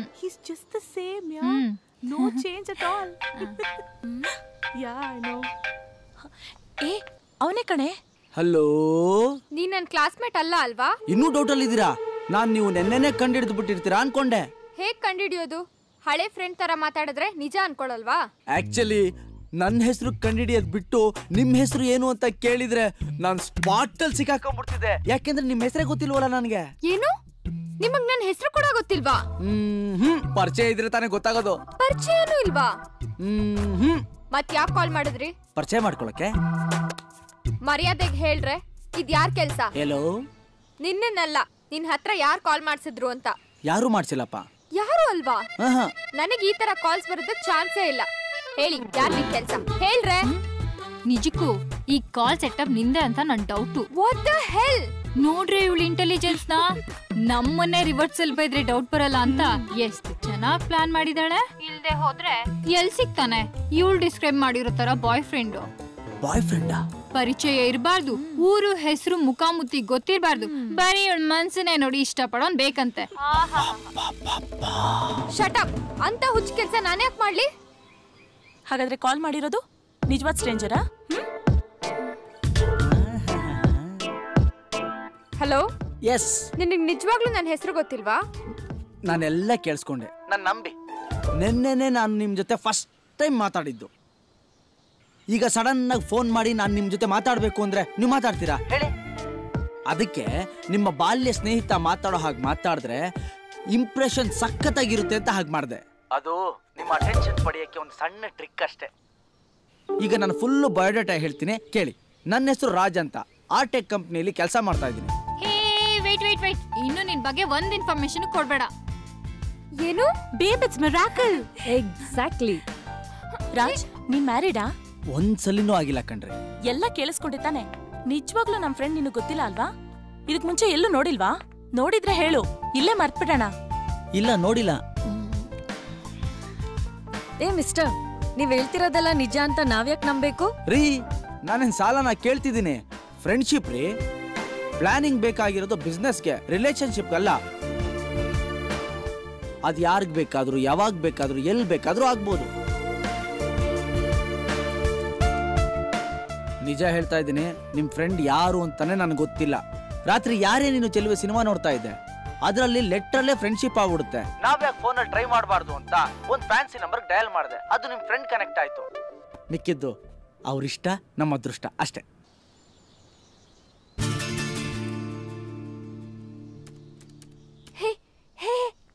He's just the same, yeah. Hmm. No change at all. yeah, I know. ಏ ಅವನೇ ಕಣೆ hello ನೀನ್ ನನ್ ಕ್ಲಾಸ್ಮೇಟ್ ಅಲ್ಲ ಅಲ್ವಾ ಇನ್ನೂ ಡೌಟಲ್ಲಿ ಇದ್ದೀರಾ ನಾನು ನೀವು ನೆನ್ನೆನೆ ಕಂಡಿಡಿದು ಬಿಟ್ಟಿರ್ತೀರಾ ಅನ್ಕೊಂಡೆ ಹೇಗ್ ಕಂಡಿಡಿಯೋದು ಹಳೆ ಫ್ರೆಂಡ್ ತರ ಮಾತಾಡಿದ್ರೆ ನಿಜ ಅನ್ಕೊಳಲ್ವಾ ಆಕ್ಚುಲಿ ನನ್ನ ಹೆಸರು ಕಂಡಿಡಿಯೋದ್ ಬಿಟ್ಟು ನಿಮ್ಮ ಹೆಸರು ಏನು ಅಂತ ಕೇಳಿದ್ರೆ ನಾನು ಸ್ಪಾಟ್ ಅಲ್ಲಿ ಸಿಕ್ಕಾಕೊಂಡ್ಬಿಡ್ತಿದ್ದೆ ಯಾಕೆಂದ್ರೆ ನಿಮ್ಮ ಹೆಸರೇ ಗೊತ್ತಿಲ್ವಲ್ಲ ನನಗೆ ಏನು ನಿಮಗ್ ನನ್ ಹೆಸರು ಕೂಡ ಗೊತ್ತಿಲ್ವಾ ಹ್ಮ್ ಹ್ಮ್ ಪರಿಚಯ ಇದ್ರೆ ತಾನೇ ಗೊತ್ತಾಗೋದು ಪರಿಚಯನೂ ಇಲ್ವಾ ಹ್ಮ್ ಹ್ಮ್ ಮತ್ ಯಾಕ್ ಕಾಲ್ ಮಾಡಿದ್ರಿ ಪರಿಚಯ ಮಾಡ್ಕೊಳಕ್ಕೆ ಮರ್ಯಾದೆಗ್ ಹೇಳ್ರೆ ಇದ್ ಯಾರ್ ಕೆಲ್ಸ ಎಲ್ಲೋ ನಿನ್ನನ್ನಲ್ಲ ನಿನ್ ಹತ್ರ ಯಾರ್ ಕಾಲ್ ಮಾಡ್ಸಿದ್ರು ಅಂತ ಯಾರು ಮಾಡ್ಸಿಲ್ಲಪ್ಪ ಯಾರು ಅಲ್ವಾ ಆಹಾ. ನನಗ್ ಈ ತರ ಕಾಲ್ಸ್ ಬರೋದಕ್ ಚಾನ್ಸೇ ಇಲ್ಲ ಹೇಳಿ ಯಾರ್ ನಿನ್ ಕೆಲ್ಸ ಹೇಳ್ರೆ ನಿಜಕ್ಕೂ ಈ ಕಾಲ್ ಸೆಟಪ್ ನಿಂದೆ ಅಂತ ನನ್ ಡೌಟು ವಾಟ್ ದ ಹೆಲ್ ನೋಡ್ರಿ ಇವಳು ಇಂಟೆಲಿಜೆನ್ಸ್ ನ ನಮ್ಮನ್ನೇ ರಿವರ್ಸ್ ಅಲ್ಲಿ ಬೈದ್ರೆ ಡೌಟ್ ಬರಲ್ಲ ಅಂತ ಎಷ್ಟು ಚೆನ್ನಾಗ್ ಪ್ಲಾನ್ ಮಾಡಿದಾಳೆ ಇಲ್ದೆ ಹೋದ್ರೆ ಎಲ್ ಸಿಗ್ತಾನೆ ಇವಳು ಡಿಸ್ಕ್ರೈಬ್ ಮಾಡಿರೋ ತರ ಬಾಯ್ ಫ್ರೆಂಡು ಬಾಯ್ ಫ್ರೆಂಡಾ ಪರಿಚಯ ಇರಬಾರ್ದು ಊರು ಹೆಸರು ಮುಖಾಮುಖಿ ಗೊತ್ತಿರಬಾರ್ದು ಬರೀ ಇವಳ ಮನ್ಸನ್ನೇ ನೋಡಿ ಇಷ್ಟಪಡೋನ್ ಬೇಕಂತೆ ಶಟಪ್ ಅಂತ ಹುಚ್ಚ ಕೆಲ್ಸ ನಾನ್ ಯಾಕೆ ಮಾಡ್ಲಿ ಹಾಗಾದ್ರೆ ಕಾಲ್ ಮಾಡಿರೋದು ನಿಜವಾದ ಸ್ಟ್ರೇಂಜರಾ ಹಲೋ ಎಸ್ ನಿನಗ್ ನಿಜವಾಗ್ಲೂ ನನ್ನ ಹೆಸರು ಗೊತ್ತಿಲ್ವಾ ನಾನೆಲ್ಲ ಕೇಳಿಸ್ಕೊಂಡೆ ನಾನು ನಂಬಿ ನಿನ್ನೆನೆ ನಾನು ನಿಮ್ಮ ಜೊತೆ ಫಸ್ಟ್ ಟೈಮ್ ಮಾತಾಡಿದ್ದು ಈಗ ಸಡನ್ ಆಗಿ ಫೋನ್ ಮಾಡಿ ನಾನು ನಿಮ್ಮ ಜೊತೆ ಮಾತಾಡಬೇಕು ಅಂದ್ರೆ ನೀವು ಮಾತಾಡ್ತೀರಾ ಹೇಳಿ ಅದಕ್ಕೆ ನಿಮ್ಮ ಬಾಲ್ಯ ಸ್ನೇಹಿತ ಮಾತಾಡೋ ಹಾಗೆ ಮಾತಾಡಿದ್ರೆ ಇಂಪ್ರೆಷನ್ ಸಖತ್ತಾಗಿರುತ್ತೆ ಅಂತ ಹಾಗೆ ಮಾಡಿದೆ ಅದು ನಿಮ್ಮ ಅಟೆನ್ಷನ್ ಪಡೆಯೋಕ್ಕೆ ಒಂದು ಸಣ್ಣ ಟ್ರಿಕ್ ಅಷ್ಟೇ ಈಗ ನಾನು ಫುಲ್ಲು ಬಯೋಡೇಟಾ ಹೇಳ್ತೀನಿ ಕೇಳಿ ನನ್ನ ಹೆಸರು ರಾಜ್ ಅಂತ ಆರ್ಟೆಕ್ ಕಂಪ್ನಿಯಲ್ಲಿ ಕೆಲಸ ಮಾಡ್ತಾ ಇದ್ದೀನಿ ಹೇ ವೇಟ್ ವೇಟ್ ವೇಟ್ ಇನ್ನು ನಿನ್ ಬಗ್ಗೆ ಒಂದ್ ಇನ್ಫಾರ್ಮೇಶನ್ ಕೊಡ್ಬೇಡ ಏನು Babe, it's miracle. Exactly. Raj ನೀನ್ ಮ್ಯಾರಿಡಾ ಒಂದ್ಸಲಿನೂ ಆಗಿಲ್ಲ ಕಣ್ರಿ ಎಲ್ಲ ಕೇಳಿಸ್ಕೊಂಡೆ ತಾನೆ ನಿಜವಾಗ್ಲೂ ನಮ್ ಫ್ರೆಂಡ್ ನಿನಗೆ ಗೊತ್ತಿಲ್ಲ ಅಲ್ವಾ ಇದಕ್ ಮುಂಚೆ ಎಲ್ಲೂ ನೋಡಿಲ್ವಾ ನೋಡಿದ್ರೆ ಹೇಳು ಇಲ್ಲೇ ಮರ್ತ್ಬಿಡೋಣ ಇಲ್ಲ ನೋಡಿಲ್ಲ ಏ ಮಿಸ್ಟರ್ ನೀವ್ ಹೇಳ್ತಿರೋದೆಲ್ಲ ನಿಜ ಅಂತ ನಾವ್ಯಾಕ್ ನಂಬೇಕು ರೀ ನಾನೇನ್ ಸಾಲನ ಕೇಳ್ತಿದ್ದೀನಿ ಫ್ರೆಂಡ್ಶಿಪ್ ರೀ ಪ್ಲಾನಿಂಗ್ ಬೇಕಾಗಿರೋದು ಬಿಸ್ನೆಸ್ಗೆ ರಿಲೇಶನ್ಶಿಪ್ ಅಲ್ಲ ಅದ್ ಯಾರಿಗ್ ಬೇಕಾದ್ರೂ ಯಾವಾಗ ಬೇಕಾದ್ರೂ ಎಲ್ಲಿ ಬೇಕಾದ್ರೂ ಆಗ್ಬೋದು ನಿಜ ಹೇಳ್ತಾ ಇದ್ದೀನಿ ನಿಮ್ ಫ್ರೆಂಡ್ ಯಾರು ಅಂತಾನೆ ನನಗೆ ಗೊತ್ತಿಲ್ಲ ರಾತ್ರಿ ಯಾರೇ ನೀನು ಚೆಲುವೆ ಸಿನಿಮಾ ನೋಡ್ತಾ ಇದ್ದೆ ಅದರಲ್ಲಿ ಲೆಟ್ರಲ್ಲೇ ಫ್ರೆಂಡ್ಶಿಪ್ ಆಗ್ಬಿಡುತ್ತೆ ನಾವ್ಯಾಕೆ ಫೋನಲ್ಲಿ ಟ್ರೈ ಮಾಡಬಾರ್ದು ಅಂತ ಒಂದು ಫ್ಯಾನ್ಸಿ ನಂಬರ್ ಡಯಲ್ ಮಾಡಿದೆ ಅದು ನಿಮ್ ಫ್ರೆಂಡ್ ಕನೆಕ್ಟ್ ಆಯ್ತು ಮಿಕ್ಕಿದ್ದು ಅವ್ರಿಷ್ಟ ನಮ್ಮ ಅದೃಷ್ಟ ಅಷ್ಟೇ hey hey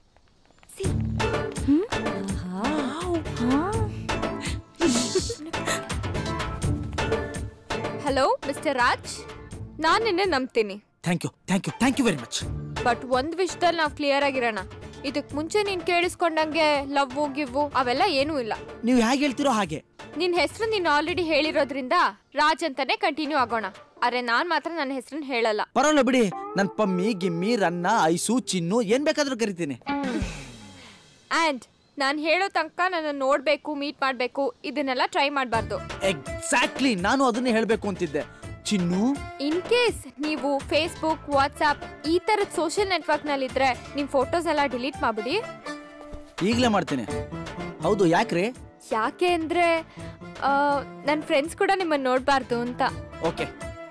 hello mister Raj ನಾನ್ ನಿನ್ನೆ ನಂಬ್ತೀನಿ thank you thank you thank you very much but ಒಂದ್ ವಿಷಯದಲ್ಲಿ ನಾವು ಕ್ಲಿಯರ್ ಆಗಿರೋಣ ಇದಕ್ ಮುಂಚೆ ನೀನ್ ಕೇಳಿಸ್ಕೊಂಡಂಗೆ ಲವ್ ಗಿವ್ವು ಅವೆಲ್ಲ ಏನೂ ಇಲ್ಲ ನೀವು ಹೇಗೆ ಹೇಳ್ತಿರೋ ಹಾಗೆ ನಿನ್ ಹೆಸರು ನೀನ್ ಆಲ್ರೆಡಿ ಹೇಳಿರೋದ್ರಿಂದ ರಾಜ್ ಅಂತಾನೆ ಕಂಟಿನ್ಯೂ ಆಗೋಣ ಆದ್ರೆ ನಾನ್ ಮಾತ್ರ ನನ್ನ ಹೆಸರನ್ನ ಹೇಳಲ್ಲ ಪರವಾಗಿಲ್ಲ ಬಿಡಿ ನನ್ ಪಮ್ಮಿ ಗಿಮ್ಮಿ ರನ್ನ ಐಸು ಚಿನ್ನು ಏನ್ ಬೇಕಾದ್ರೂ ಕರಿತೀನಿ ಅಂಡ್ ನಾನ್ ಹೇಳೋ ತನಕ ನನ್ನ ನೋಡ್ಬೇಕು ಮೀಟ್ ಮಾಡ್ಬೇಕು ಇದನ್ನೆಲ್ಲ ಟ್ರೈ ಮಾಡಬಾರ್ದು ಎಕ್ಸಾಕ್ಟ್ಲಿ ನಾನು ಅದನ್ನೇ ಹೇಳ್ಬೇಕು ಅಂತಿದ್ದೆ ಚಿನ್ನು ಇನ್ ಕೇಸ್ ನೀವು ಫೇಸ್ಬುಕ್ ವಾಟ್ಸ್ಆಪ್ ಈ ತರದ ಸೋಷಿಯಲ್ ನೆಟ್ವರ್ಕ್ ನಲ್ಲಿ ಇದ್ರೆ ನಿಮ್ ಫೋಟೋಸ್ ಎಲ್ಲ ಡಿಲೀಟ್ ಮಾಡ್ಬಿಡಿ ಈಗಲೇ ಮಾಡ್ತೀನಿ ಹೌದು ಯಾಕ್ರಿ ಯಾಕೆ ಅಂದ್ರೆ ನನ್ನ ಫ್ರೆಂಡ್ಸ್ ಕೂಡ ನಿಮ್ಮನ್ನ ನೋಡ್ಬಾರ್ದು ಅಂತ ಓಕೆ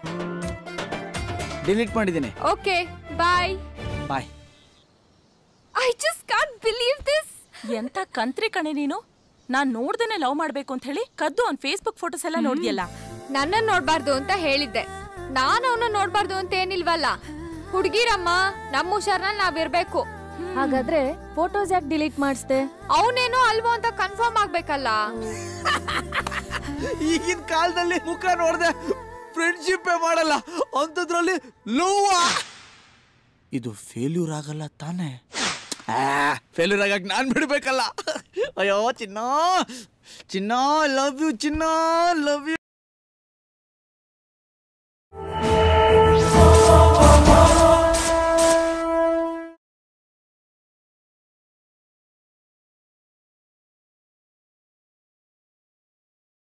ಡಿಲೀಟ್ ಮಾಡಿದ್ದೀನಿ okay bye bye I just can't believe this ಎಂತ ಕಂತ್ರಿ ಕಣೆ ನೀನು ನಾನ್ ನೋಡ್ದೇನೆ ಲವ್ ಮಾಡ್ಬೇಕು ಅಂತ ಹೇಳಿ ಕದ್ದು ಅವ್ನ್ ಫೇಸ್ಬುಕ್ ಫೋಟೋಸ್ ಎಲ್ಲ ನೋಡ್ದಿಯಲ್ಲ ನನ್ನನ್ನು ನೋಡ್ಬಾರ್ದು ಅಂತ ಹೇಳಿದ್ದೆ ನಾನು ಅವನ ನೋಡ್ಬಾರ್ದು ಅಂತ ಏನಿಲ್ವಲ್ಲ ಹುಡ್ಗಿರಮ್ಮ ನಮ್ಮ ಹುಷಾರ್ನಲ್ಲಿ ನಾವಿರ್ಬೇಕು ಹಾಗಾದ್ರೆ ಫೋಟೋಸ್ ಯಾಕೆ ಡಿಲೀಟ್ ಮಾಡಿಸ್ದೆ ಅವನೇನೋ ಅಲ್ವೋ ಅಂತ ಕನ್ಫರ್ಮ್ ಆಗ್ಬೇಕಲ್ಲ ಈಗಿನ ಕಾಲದಲ್ಲಿ ಮುಖ ನೋಡ್ದೆ ಫ್ರೆಂಡ್ಶಿಪ್ ಮಾಡಲ್ಲ ಅಂಥದ್ರಲ್ಲಿ ಲವ್ ಇದು ಫೇಲ್ಯೂರ್ ಆಗಲ್ಲ ತಾನೇ ಫೇಲ್ಯೂರ್ ಆಗಕ್ ನಾನ್ ಬಿಡ್ಬೇಕಲ್ಲ ಅಯ್ಯೋ ಚಿನ್ನ ಚಿನ್ನ ಲವ್ ಯು ಚಿನ್ನ ಲವ್ ಯು